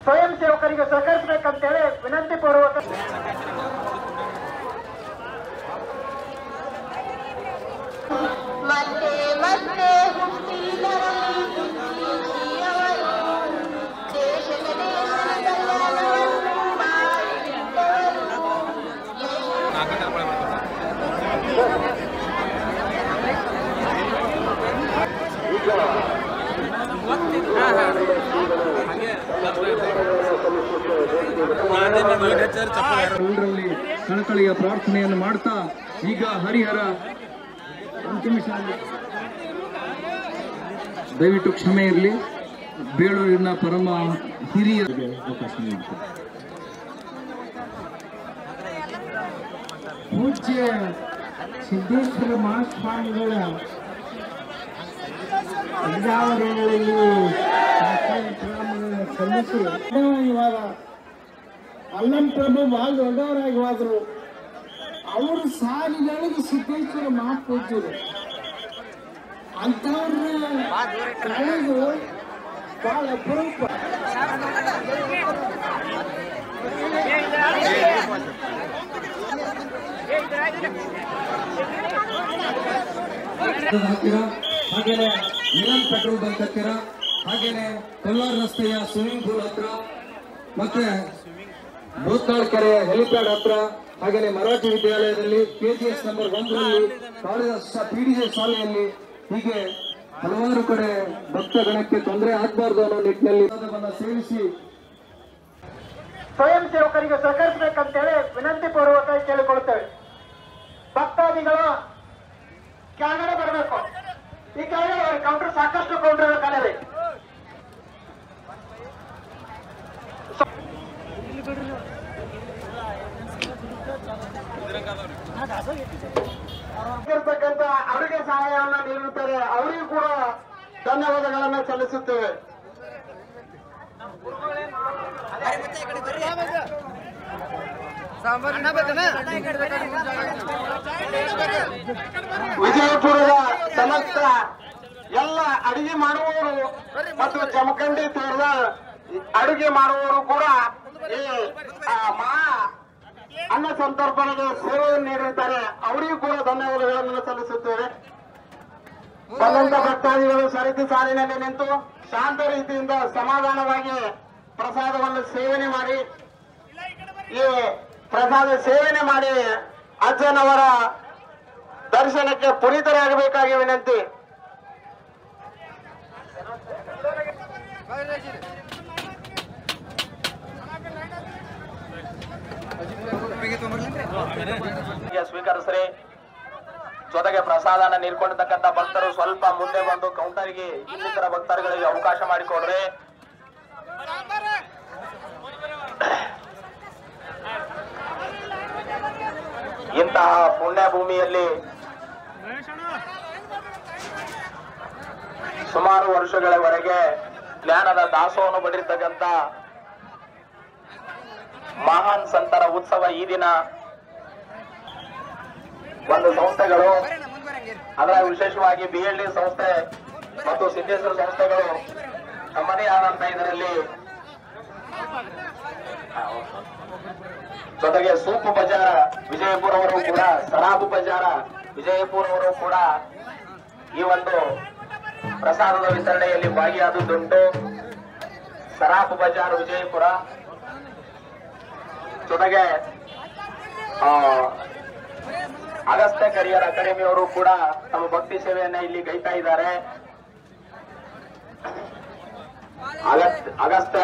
ಸ್ವಯಂ ಸೇವಕರಿಗೆ ಸಹಕರಿಸಬೇಕಂತೇಳಿ ವಿನಂತಿ ಪೂರ್ವಕ ಮತ್ತೆ ಮತ್ತೆ ಹುಟ್ಟಿ ಬರಲಿ ಗಾಂಧೀಜಿಯವರು ದೇಶದ ದೇಶದ ಕಲ್ಯಾಣವನ್ನು ಮಾಡಿಬಿಟ್ಟವರು ಎಲ್ಲರಲ್ಲಿ ಕಳಕಳಿಯ ಪ್ರಾರ್ಥನೆಯನ್ನು ಮಾಡ್ತಾ ಈಗ ಹರಿಹರ ಅಂತಿಮ ಶಾಲೆ ದಯವಿಟ್ಟು ಕ್ಷಮೆ ಇರಲಿ ಬೇಳೂರಿನ ಪರಮ ಹಿರಿಯರಿಗೆ ಅವಕಾಶ ನೀಡ್ತಾರೆ ಪೂಜ್ಯ ಸಿದ್ದೇಶ್ವರ ಮಹಾಸ್ವಾಮಿಗಳ ಅಜ್ಞಾವರಣೆಗಳಲ್ಲಿ ಕಾರ್ಯಕ್ರಮಗಳನ್ನು ಸಲ್ಲಿಸಿ ಇವಾಗ ಅಲ್ಲಂ ಪ್ರಭು ಭಾಳ ದೊಡ್ಡವರಾಗಿ ಹೋದ್ರು ಅವರು ಸಾಲಿಗಳಿಗೆ ಸಿದ್ದೇಶ್ವರ ಮಹಾಪೂಜ್ಯರು ಅಂಥವ್ರನ್ನ ಕಳೆದು ಬಹಳ ಅಪರೂಪ ಹತ್ತಿರ ಹಾಗೇನೆ ಮಿಲನ್ ಪೆಟ್ರೋಲ್ ಬಂಕ್ ಹತ್ತಿರ ಹಾಗೇನೆ ಕೊಲ್ಲಾರ ರಸ್ತೆಯ ಸ್ವಿಮ್ಮಿಂಗ್ ಪೂಲ್ ಹತ್ರ ಮತ್ತೆ ಭೂತ್ನಾಳ್ ಕೆರೆ ಹೆಲಿಪ್ಯಾಡ್ ಹತ್ರ ಹಾಗೇನೆ ಮರಾಠಿ ವಿದ್ಯಾಲಯದಲ್ಲಿ ಕೆಜಿಎಸ್ ನಂಬರ್ ಒಂದರಲ್ಲಿ ಕಾಳಿದಾಸ ಪಿಡಿಎ ಶಾಲೆಯಲ್ಲಿ ಹೀಗೆ ಹಲವಾರು ಕಡೆ ಭಕ್ತ ಗಣಕ್ಕೆ ತೊಂದರೆ ಆಗಬಾರ್ದು ಅನ್ನೋ ನಿಟ್ಟಿನಲ್ಲಿ ಅದನ್ನ ಸೇವಿಸಿ ಸ್ವಯಂ ಸೇವಕರಿಗೆ ಸಹಕರಿಸಬೇಕಂತೇಳಿ ವಿನಂತಿ ಪೂರ್ವಕ ಕೇಳಿಕೊಳ್ತೇವೆ ಭಕ್ತಾದಿಗಳು ಕೆಳಗಡೆ ಬರಬೇಕು ಈ ಕೆಳಗಡೆ ಕೌಂಟರ್ ಸಾಕಷ್ಟು ಕೌಂಟರ್ ಕಾಲಿದೆ ಇರ್ತಕ್ಕಂಥ ಅಡುಗೆ ಸಹಾಯವನ್ನು ನೀಡುತ್ತಾರೆ ಅವರಿಗೂ ಕೂಡ ಧನ್ಯವಾದಗಳನ್ನು ಸಲ್ಲಿಸುತ್ತೇವೆ ವಿಜಯಪುರದ ಸಮಸ್ತ ಎಲ್ಲ ಅಡಿಗೆ ಮಾಡುವವರು ಮತ್ತು ಜಮಖಂಡಿ ತೀರದ ಅಡುಗೆ ಮಾಡುವವರು ಕೂಡ ಈ ಆ, ಮಹಾ ಅನ್ನ ಸಂತರ್ಪಣೆಗೆ ಸೇವೆಯನ್ನು ನೀಡಿದ್ದಾರೆ ಅವರಿಗೂ ಕೂಡ ಧನ್ಯವಾದಗಳನ್ನು ಸಲ್ಲಿಸುತ್ತೇವೆ ಬಂದಂತ ಭಕ್ತಾದಿಗಳು ಸರಿತಿ ಸಾಲಿನಲ್ಲಿ ನಿಂತು ಶಾಂತ ರೀತಿಯಿಂದ ಸಮಾಧಾನವಾಗಿ ಪ್ರಸಾದವನ್ನು ಸೇವನೆ ಮಾಡಿ ಈ ಪ್ರಸಾದ ಸೇವನೆ ಮಾಡಿ ಅಜ್ಜನವರ ದರ್ಶನಕ್ಕೆ ಪುನೀತರಾಗಬೇಕಾಗಿ ವಿನಂತಿ ಸ್ವೀಕರಿಸ್ರಿ ಜೊತೆಗೆ ಪ್ರಸಾದನ ನೀಡ್ಕೊಂಡಿರ್ತಕ್ಕಂಥ ಭಕ್ತರು ಸ್ವಲ್ಪ ಮುಂದೆ ಬಂದು ಕೌಂಟರ್ಗೆ ಇನ್ನಿತರ ಭಕ್ತರುಗಳಿಗೆ ಅವಕಾಶ ಮಾಡಿಕೊಡ್ರಿ ಇಂತಹ ಪುಣ್ಯ ಭೂಮಿಯಲ್ಲಿ ಸುಮಾರು ವರ್ಷಗಳವರೆಗೆ ಜ್ಞಾನದ ದಾಸೋಹವನ್ನು ಪಡೆದಿರ್ತಕ್ಕಂಥ ಮಹಾನ್ ಸಂತರ ಉತ್ಸವ ಈ ದಿನ ಒಂದು ಸಂಸ್ಥೆಗಳು ಅದರ ವಿಶೇಷವಾಗಿ ಬಿ ಎಲ್ ಡಿ ಸಂಸ್ಥೆ ಮತ್ತು ಸಿದ್ದೇಶ್ವರ ಸಂಸ್ಥೆಗಳು ತಮ್ಮದೇ ಆದಂತ ಇದರಲ್ಲಿ ಜೊತೆಗೆ ಸೂಪು ಬಜಾರ ವಿಜಯಪುರ ಅವರು ಕೂಡ ಸರಾಬು ಬಜಾರ ವಿಜಯಪುರ ಅವರು ಕೂಡ ಈ ಒಂದು ಪ್ರಸಾದದ ವಿತರಣೆಯಲ್ಲಿ ಭಾಗಿಯಾದುದುಂಟು ಸರಾಬು ಬಜಾರ್ ವಿಜಯಪುರ ಜೊತೆಗೆ ಆ, ಅಗಸ್ತ್ಯ ಕರಿಯರ್ ಅಕಾಡೆಮಿಯವರು ಕೂಡ ತಮ್ಮ ಭಕ್ತಿ ಸೇವೆಯನ್ನ ಇಲ್ಲಿ ಗೈತಾ ಇದ್ದಾರೆ ಅಗಸ್ತ್ಯ ಅಗಸ್ತ್ಯ